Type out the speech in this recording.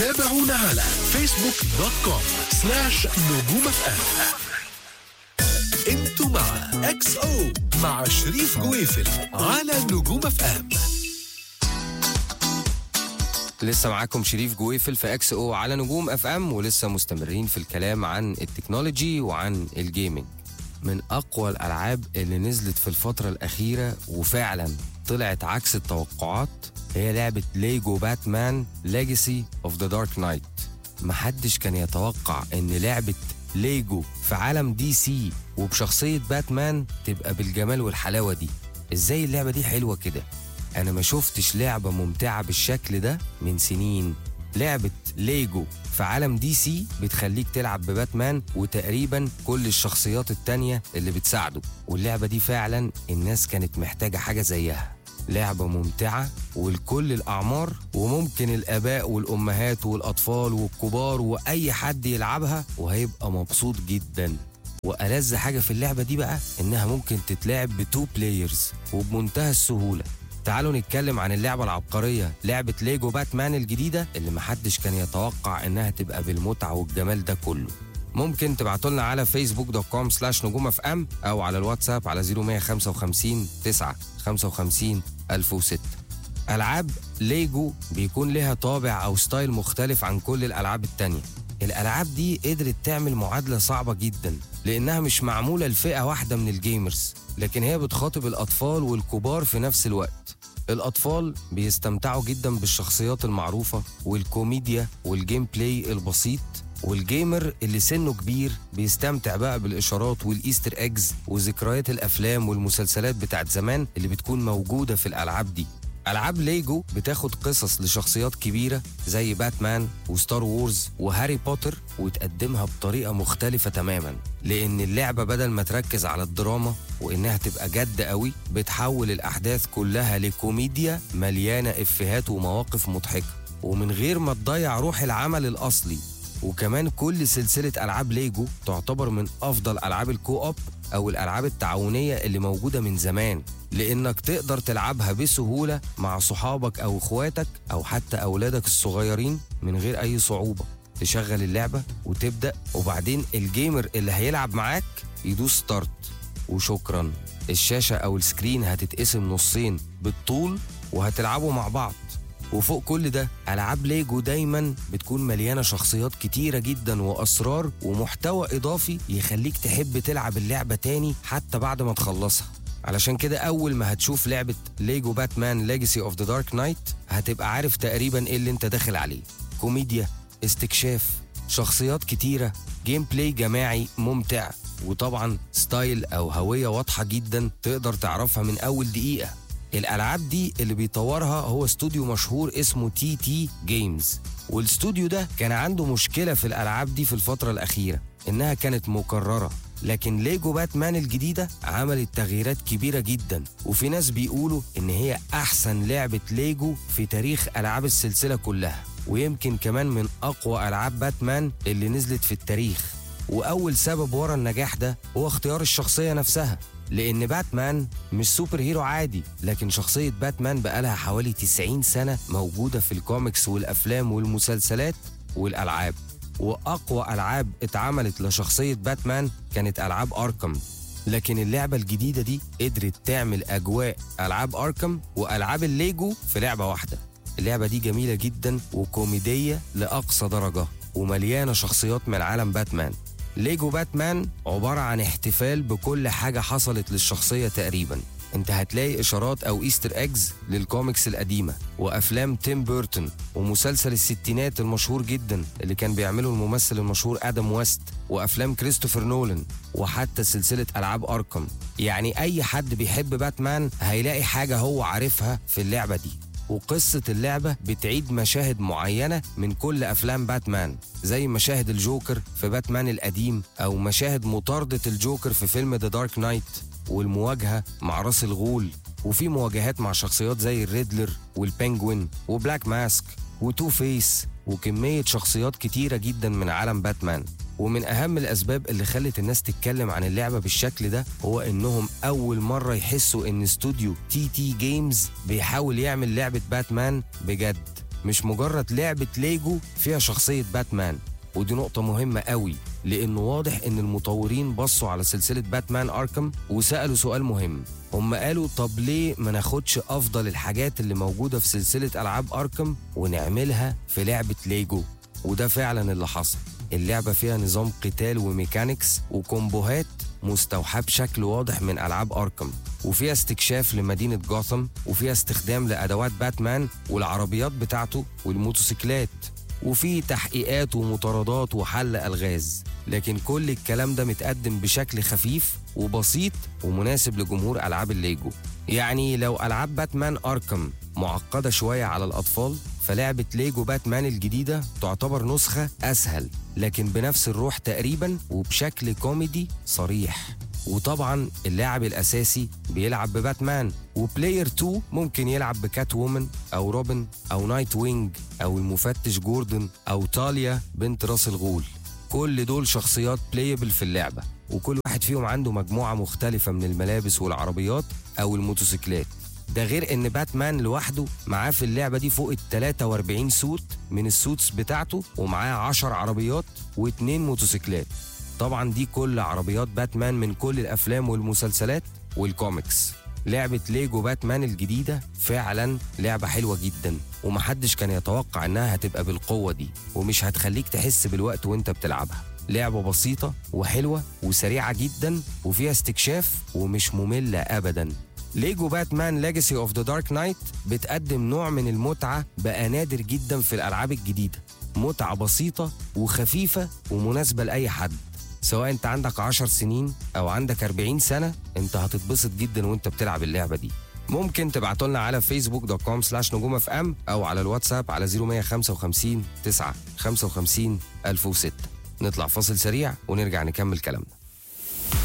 تابعونا على فيسبوك دوت كوم سلاش نجوم اف ام انتوا مع اكس او مع شريف جويفل على نجوم اف ام لسه معاكم شريف جويفل في اكس او على نجوم اف ام ولسه مستمرين في الكلام عن التكنولوجي وعن الجيمنج من اقوى الالعاب اللي نزلت في الفتره الاخيره وفعلا طلعت عكس التوقعات هي لعبه ليجو باتمان ليجاسي اوف ذا دارك نايت محدش كان يتوقع ان لعبه ليجو في عالم دي سي وبشخصيه باتمان تبقى بالجمال والحلاوه دي ازاي اللعبه دي حلوه كده انا ما شفتش لعبه ممتعه بالشكل ده من سنين لعبه ليجو في عالم دي سي بتخليك تلعب بباتمان وتقريبا كل الشخصيات التانية اللي بتساعده واللعبه دي فعلا الناس كانت محتاجه حاجه زيها لعبة ممتعة ولكل الأعمار وممكن الآباء والأمهات والأطفال والكبار وأي حد يلعبها وهيبقى مبسوط جدا وألذ حاجة في اللعبة دي بقى إنها ممكن تتلعب بتو بلايرز وبمنتهى السهولة تعالوا نتكلم عن اللعبة العبقرية لعبة ليجو باتمان الجديدة اللي محدش كان يتوقع إنها تبقى بالمتعة والجمال ده كله ممكن تبعتوا لنا على فيسبوك دوت كوم سلاش نجوم اف ام او على الواتساب على 0155 9 55 1006 العاب ليجو بيكون لها طابع او ستايل مختلف عن كل الالعاب التانية الالعاب دي قدرت تعمل معادله صعبه جدا لانها مش معموله لفئه واحده من الجيمرز لكن هي بتخاطب الاطفال والكبار في نفس الوقت الأطفال بيستمتعوا جدا بالشخصيات المعروفة والكوميديا والجيم بلاي البسيط والجيمر اللي سنه كبير بيستمتع بقى بالإشارات والإيستر إيجز وذكريات الأفلام والمسلسلات بتاعت زمان اللي بتكون موجودة في الألعاب دي ألعاب ليجو بتاخد قصص لشخصيات كبيرة زي باتمان وستار وورز وهاري بوتر وتقدمها بطريقة مختلفة تماما لأن اللعبة بدل ما تركز على الدراما وإنها تبقى جد قوي بتحول الأحداث كلها لكوميديا مليانة إفيهات ومواقف مضحكة ومن غير ما تضيع روح العمل الأصلي وكمان كل سلسلة ألعاب ليجو تعتبر من أفضل ألعاب الكو أوب أو الألعاب التعاونية اللي موجودة من زمان لأنك تقدر تلعبها بسهولة مع صحابك أو إخواتك أو حتى أولادك الصغيرين من غير أي صعوبة تشغل اللعبة وتبدأ وبعدين الجيمر اللي هيلعب معاك يدوس ستارت وشكرا الشاشة أو السكرين هتتقسم نصين بالطول وهتلعبوا مع بعض وفوق كل ده ألعاب ليجو دايما بتكون مليانة شخصيات كتيرة جدا وأسرار ومحتوى إضافي يخليك تحب تلعب اللعبة تاني حتى بعد ما تخلصها علشان كده أول ما هتشوف لعبة ليجو باتمان ليجاسي اوف ذا دارك نايت هتبقى عارف تقريبا ايه اللي انت داخل عليه كوميديا استكشاف شخصيات كتيرة جيم بلاي جماعي ممتع وطبعا ستايل أو هوية واضحة جدا تقدر تعرفها من أول دقيقة الالعاب دي اللي بيطورها هو استوديو مشهور اسمه تي تي جيمز والاستوديو ده كان عنده مشكله في الالعاب دي في الفتره الاخيره انها كانت مكرره لكن ليجو باتمان الجديدة عملت تغييرات كبيرة جدا وفي ناس بيقولوا إن هي أحسن لعبة ليجو في تاريخ ألعاب السلسلة كلها ويمكن كمان من أقوى ألعاب باتمان اللي نزلت في التاريخ وأول سبب ورا النجاح ده هو اختيار الشخصية نفسها لأن باتمان مش سوبر هيرو عادي لكن شخصية باتمان بقالها حوالي 90 سنة موجودة في الكوميكس والأفلام والمسلسلات والألعاب وأقوى ألعاب اتعملت لشخصية باتمان كانت ألعاب أركم لكن اللعبة الجديدة دي قدرت تعمل أجواء ألعاب أركم وألعاب الليجو في لعبة واحدة اللعبة دي جميلة جدا وكوميدية لأقصى درجة ومليانة شخصيات من عالم باتمان ليجو باتمان عبارة عن احتفال بكل حاجة حصلت للشخصية تقريبا انت هتلاقي اشارات او ايستر ايجز للكوميكس القديمة وافلام تيم بيرتون ومسلسل الستينات المشهور جدا اللي كان بيعمله الممثل المشهور ادم ويست وافلام كريستوفر نولان وحتى سلسلة العاب اركم يعني اي حد بيحب باتمان هيلاقي حاجة هو عارفها في اللعبة دي وقصة اللعبة بتعيد مشاهد معينة من كل أفلام باتمان زي مشاهد الجوكر في باتمان القديم أو مشاهد مطاردة الجوكر في فيلم ذا دارك نايت والمواجهة مع راس الغول وفي مواجهات مع شخصيات زي الريدلر والبنجوين وبلاك ماسك وتو فيس وكمية شخصيات كتيرة جدا من عالم باتمان ومن أهم الأسباب اللي خلت الناس تتكلم عن اللعبة بالشكل ده هو إنهم أول مرة يحسوا إن استوديو تي تي جيمز بيحاول يعمل لعبة باتمان بجد مش مجرد لعبة ليجو فيها شخصية باتمان ودي نقطة مهمة قوي لأنه واضح إن المطورين بصوا على سلسلة باتمان أركم وسألوا سؤال مهم هم قالوا طب ليه ما ناخدش أفضل الحاجات اللي موجودة في سلسلة ألعاب أركم ونعملها في لعبة ليجو وده فعلا اللي حصل اللعبة فيها نظام قتال وميكانيكس وكومبوهات مستوحاة بشكل واضح من ألعاب أركم وفيها استكشاف لمدينة جوثام وفيها استخدام لأدوات باتمان والعربيات بتاعته والموتوسيكلات وفي تحقيقات ومطاردات وحل ألغاز لكن كل الكلام ده متقدم بشكل خفيف وبسيط ومناسب لجمهور ألعاب الليجو يعني لو ألعاب باتمان أركم معقدة شوية على الأطفال فلعبة ليجو باتمان الجديدة تعتبر نسخة أسهل لكن بنفس الروح تقريبا وبشكل كوميدي صريح وطبعا اللاعب الأساسي بيلعب بباتمان وبلاير 2 ممكن يلعب بكات وومن أو روبن أو نايت وينج أو المفتش جوردن أو تاليا بنت راس الغول كل دول شخصيات بلايبل في اللعبة وكل واحد فيهم عنده مجموعة مختلفة من الملابس والعربيات أو الموتوسيكلات ده غير ان باتمان لوحده معاه في اللعبه دي فوق ال 43 سوت من السوتس بتاعته ومعاه 10 عربيات واثنين موتوسيكلات طبعا دي كل عربيات باتمان من كل الافلام والمسلسلات والكوميكس لعبة ليجو باتمان الجديدة فعلا لعبة حلوة جدا ومحدش كان يتوقع انها هتبقى بالقوة دي ومش هتخليك تحس بالوقت وانت بتلعبها لعبة بسيطة وحلوة وسريعة جدا وفيها استكشاف ومش مملة ابدا ليجو باتمان ليجاسي اوف ذا دارك نايت بتقدم نوع من المتعة بقى نادر جدا في الألعاب الجديدة متعة بسيطة وخفيفة ومناسبة لأي حد سواء انت عندك 10 سنين او عندك 40 سنة انت هتتبسط جدا وانت بتلعب اللعبة دي ممكن تبعتوا لنا على فيسبوك دوت كوم سلاش نجوم اف ام او على الواتساب على 0155 9 55 1006 نطلع فاصل سريع ونرجع نكمل كلامنا